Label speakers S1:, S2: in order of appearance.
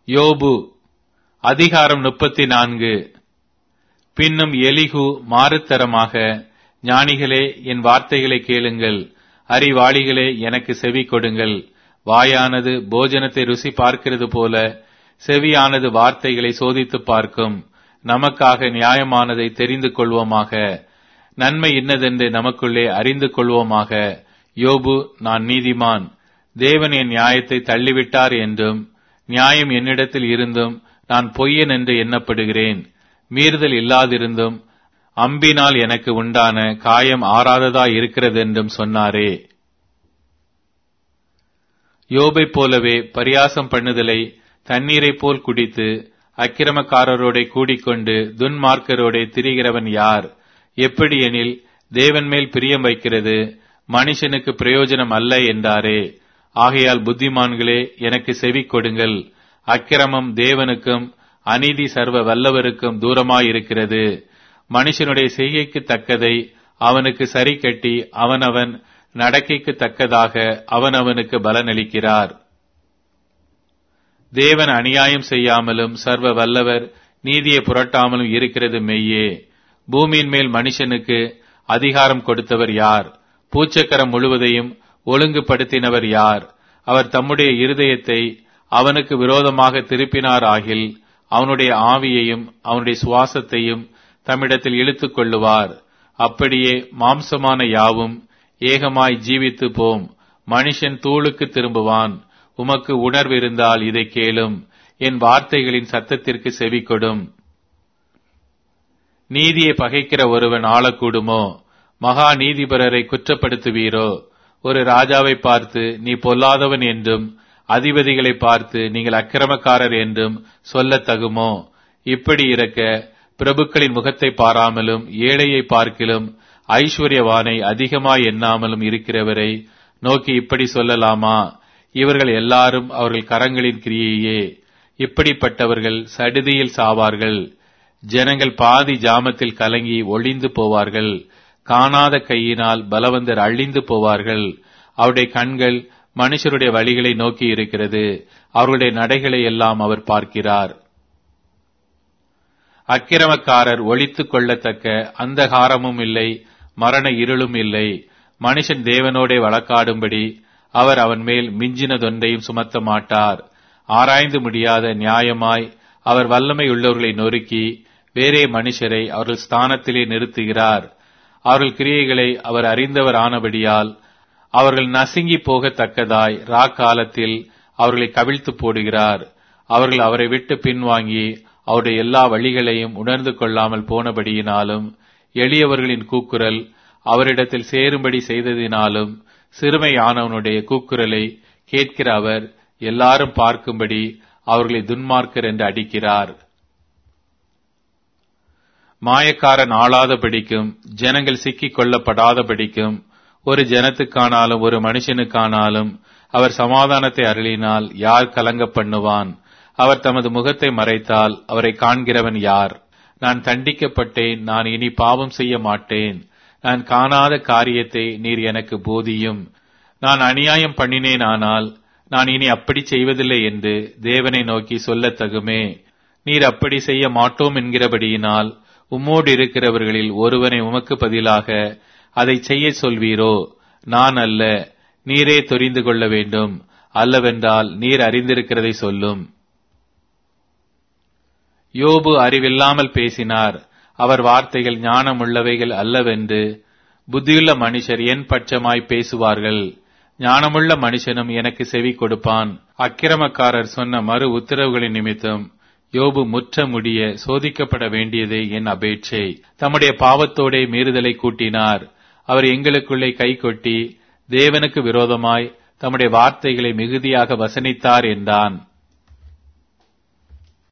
S1: யோபு அதிகாரம் முப்பத்தி நான்கு பின்னும் எலிகு மாறுத்தரமாக ஞானிகளே என் வார்த்தைகளை கேளுங்கள் அறிவாளிகளே எனக்கு செவி கொடுங்கள் வாயானது போஜனத்தை ருசி பார்க்கிறது போல செவியானது வார்த்தைகளை சோதித்துப் பார்க்கும் நமக்காக நியாயமானதை தெரிந்து கொள்வோமாக நன்மை இன்னதென்று நமக்குள்ளே அறிந்து கொள்வோமாக யோபு நான் நீதிமான் தேவன் என் நியாயத்தை தள்ளிவிட்டார் என்றும் நியாயம் என்னிடத்தில் இருந்தும் நான் பொய்யன் என்று எண்ணப்படுகிறேன் மீறுதல் இல்லாதிருந்தும் அம்பினால் எனக்கு உண்டான காயம் ஆறாததா இருக்கிறதென்றும் சொன்னாரே யோபைப் போலவே பரியாசம் பண்ணுதலை தண்ணீரைப் போல் குடித்து அக்கிரமக்காரரோடே கூடிக்கொண்டு துன்மார்க்கரோடே திரிகிறவன் யார் எப்படி எனில் தேவன் மேல் பிரியம் வைக்கிறது மனுஷனுக்கு பிரயோஜனம் அல்ல என்றாரே ஆகையால் புத்திமான்களே எனக்கு செவி கொடுங்கள் அக்கிரமம் தேவனுக்கும் அநீதி சர்வ வல்லவருக்கும் தூரமாயிருக்கிறது மனுஷனுடைய செய்கைக்கு தக்கதை அவனுக்கு சரி கட்டி அவனவன் நடக்கைக்கு தக்கதாக அவனவனுக்கு பலனளிக்கிறார் தேவன் அநியாயம் செய்யாமலும் சர்வ வல்லவர் நீதியை புரட்டாமலும் இருக்கிறது மெய்யே பூமியின் மேல் மனுஷனுக்கு அதிகாரம் கொடுத்தவர் யார் பூச்சக்கரம் முழுவதையும் ஒழுங்குபடுத்தினவர் யார் அவர் தம்முடைய இருதயத்தை அவனுக்கு விரோதமாக திருப்பினார் ஆகில் அவனுடைய ஆவியையும் அவனுடைய சுவாசத்தையும் தம்மிடத்தில் இழுத்துக் கொள்ளுவார் அப்படியே மாம்சமான யாவும் ஏகமாய் ஜீவித்து போம் மனுஷன் தூளுக்கு திரும்புவான் உமக்கு உணர்வு இருந்தால் இதை கேளும் என் வார்த்தைகளின் சத்தத்திற்கு செவி கொடும் நீதியை பகைக்கிற ஒருவன் ஆளக்கூடுமோ மகா நீதிபரரை குற்றப்படுத்துவீரோ ஒரு ராஜாவை பார்த்து நீ பொல்லாதவன் என்றும் அதிபதிகளை பார்த்து நீங்கள் அக்கிரமக்காரர் என்றும் சொல்லத் தகுமோ இப்படி இருக்க பிரபுக்களின் முகத்தை பாராமலும் ஏழையை பார்க்கிலும் ஐஸ்வர்யவானை அதிகமாய் எண்ணாமலும் இருக்கிறவரை நோக்கி இப்படி சொல்லலாமா இவர்கள் எல்லாரும் அவர்கள் கரங்களின் கிரியையே இப்படிப்பட்டவர்கள் சடுதியில் சாவார்கள் ஜனங்கள் பாதி ஜாமத்தில் கலங்கி ஒளிந்து போவார்கள் காணாத கையினால் பலவந்தர் அழிந்து போவார்கள் அவருடைய கண்கள் மனுஷருடைய வழிகளை நோக்கி இருக்கிறது அவர்களுடைய நடைகளை எல்லாம் அவர் பார்க்கிறார் அக்கிரமக்காரர் ஒழித்துக் கொள்ளத்தக்க அந்தகாரமும் இல்லை மரண இருளும் இல்லை மனுஷன் தேவனோடே வழக்காடும்படி அவர் அவன் மேல் மிஞ்சினதொன்றையும் சுமத்த மாட்டார் ஆராய்ந்து முடியாத நியாயமாய் அவர் வல்லமை உள்ளவர்களை நொறுக்கி வேறே மனுஷரை அவர்கள் ஸ்தானத்திலே நிறுத்துகிறார் அவர்கள் கிரியைகளை அவர் அறிந்தவர் ஆனபடியால் அவர்கள் நசுங்கி போகத்தக்கதாய் ரா காலத்தில் அவர்களை கவிழ்த்து போடுகிறார் அவர்கள் அவரை விட்டு பின்வாங்கி அவருடைய எல்லா வழிகளையும் உணர்ந்து கொள்ளாமல் போனபடியினாலும் எளியவர்களின் கூக்குரல் அவரிடத்தில் சேரும்படி செய்ததினாலும் சிறுமையானவனுடைய கூக்குரலை கேட்கிற அவர் எல்லாரும் பார்க்கும்படி அவர்களை துன்மார்க்கர் என்று அடிக்கிறார் மாயக்காரன் ஆளாதபடிக்கும் ஜனங்கள் சிக்கிக் கொள்ளப்படாதபடிக்கும் ஒரு ஜனத்துக்கானாலும் ஒரு மனுஷனுக்கானாலும் அவர் சமாதானத்தை அருளினால் யார் கலங்க பண்ணுவான் அவர் தமது முகத்தை மறைத்தால் அவரை காண்கிறவன் யார் நான் தண்டிக்கப்பட்டேன் நான் இனி பாவம் செய்ய மாட்டேன் நான் காணாத காரியத்தை நீர் எனக்கு போதியும் நான் அநியாயம் பண்ணினேன் ஆனால் நான் இனி அப்படி செய்வதில்லை என்று தேவனை நோக்கி சொல்லத் தகுமே நீர் அப்படி செய்ய மாட்டோம் என்கிறபடியினால் உம்மோடு இருக்கிறவர்களில் ஒருவனை உமக்கு பதிலாக அதை செய்ய சொல்வீரோ நான் அல்ல நீரே தெரிந்து கொள்ள வேண்டும் அல்லவென்றால் நீர் அறிந்திருக்கிறதை சொல்லும் யோபு அறிவில்லாமல் பேசினார் அவர் வார்த்தைகள் ஞானமுள்ளவைகள் அல்லவென்று புத்தியுள்ள மனுஷர் என் பட்சமாய் பேசுவார்கள் ஞானமுள்ள மனுஷனும் எனக்கு செவி கொடுப்பான் அக்கிரமக்காரர் சொன்ன மறு உத்தரவுகளின் நிமித்தம் யோபு முற்ற முடிய சோதிக்கப்பட வேண்டியதே என் அபேட்சை தம்முடைய பாவத்தோடே மீறுதலை கூட்டினார் அவர் எங்களுக்குள்ளே கை கொட்டி தேவனுக்கு விரோதமாய் தம்முடைய வார்த்தைகளை மிகுதியாக வசனித்தார் என்றான்